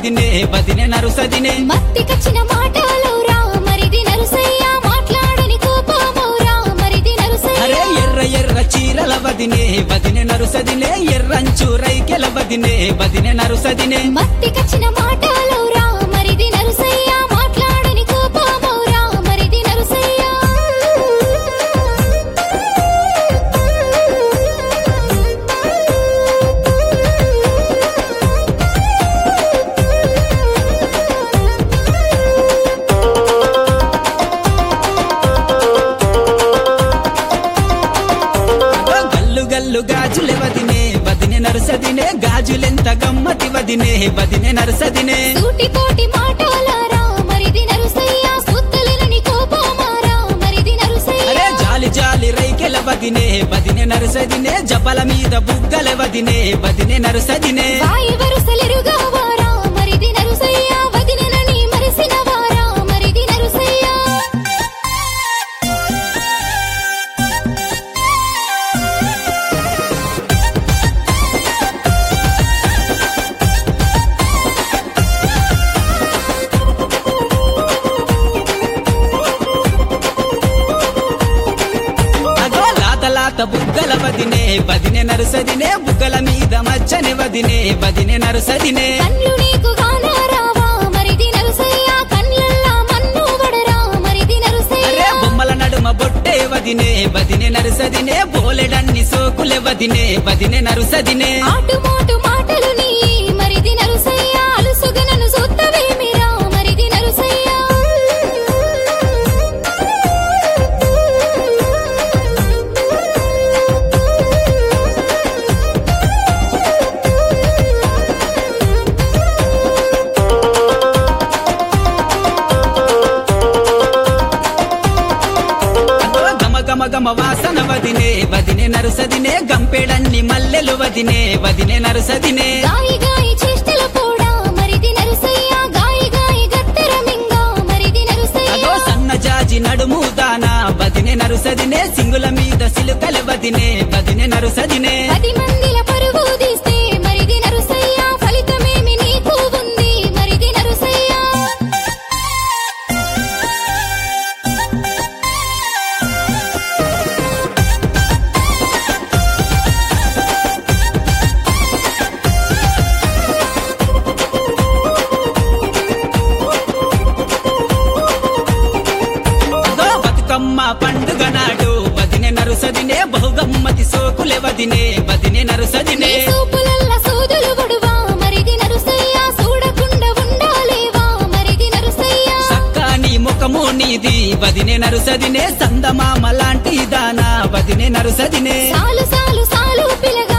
వదినే వదినే నరుసదినే మత్తికచ్చిన మాటలవురా మరిది నరుసయ్య మాట్లాడని కోపమౌరా మరిది అరే నరుసయ్య ఎర్ర ఎర్ర చీరల వదినే వదినే నరుసదినే ఎర్రంచు రైకెల వదినే వదినే నరుసదినే మత్తికచ్చిన మాటలవురా మరిది నరుసయ్య మాట్లాడని కోపమౌరా మరిది నరుసయ్య అగో గల్లు గల్లు గాజులే వదినే వదినే నరుసదినే గాజులెంత గమ్మతి వదినే వదినే నరుసదినే సూటిపోటి మాటలారా మరిది నరుసయ్య సుత్తలేని కోపమారా మరిది నరుసయ్య అరే జాలి జాలి రైకెల వదినే వదినే నరుసదినే జపల మీద బుగ్గల వదినే వదినే నరుసదినే వాయి వరుసలెరుగా వారా మరిది నరుసయ్య వదినని మరిసిన వారా మరిది నరుసయ్య అగో లాత లాత బుగ్గల వదినే వదినే నరుసదినే బుగ్గల మీద మచ్చని వదినే వదినే నరుసదినే కన్లు నీకు గానారావా మరిది నరుసయ్య కన్లల్లా మన్ను వడరా మరిది అరే నరుసయ్య బొమ్మల నడుమ బొట్టే వదినే వదినే నరుసదినే బోలెడన్ని సోకులే వదినే వదినే నరుసదినే ఆటుమోటు మాటలు నీ మరిది నరుసయ్య అలుసుగనను సూత్తవేమిరా మరిది నరుసయ్య అగో గమ గమ గమ వాసన వదినే వదినే నరుసదినే గంపెడన్ని మల్లెలు వదినే వదినే నరుసదినే గాయి గాయి చేష్టల పోడా మరిది నరుసయ్య గాయి గాయి గత్తెర మింగా మరిది నరుసయ్య అగో సన్న జాజి నడుము దానా వదినే నరుసదినే సింగుల మీద సిలుకల వదినే వదినే నరుసదినే పది మందిల పరుగు తీస్తే మరిది నరుసయ్య ఫలితమేమి నీకు ఉంది మరిది నరుసయ్య అగో బతుకమ్మ పండుగ నాడు వదినే నరుసదినే బహుగమ్మతి సోకులే వదినే వదినే నీ నరుసదినే సూపులల్ల సూదులు గొడువా మరిది నరుసయ్య చూడకుండా ఉండాలేవా మరిది నరుసయ్య సక్కాని ముఖము నీది వదినే నరుసదినే సందమామ లాంటి దానా వదినే నరుసదినే సాలు సాలు సాలు పిలగా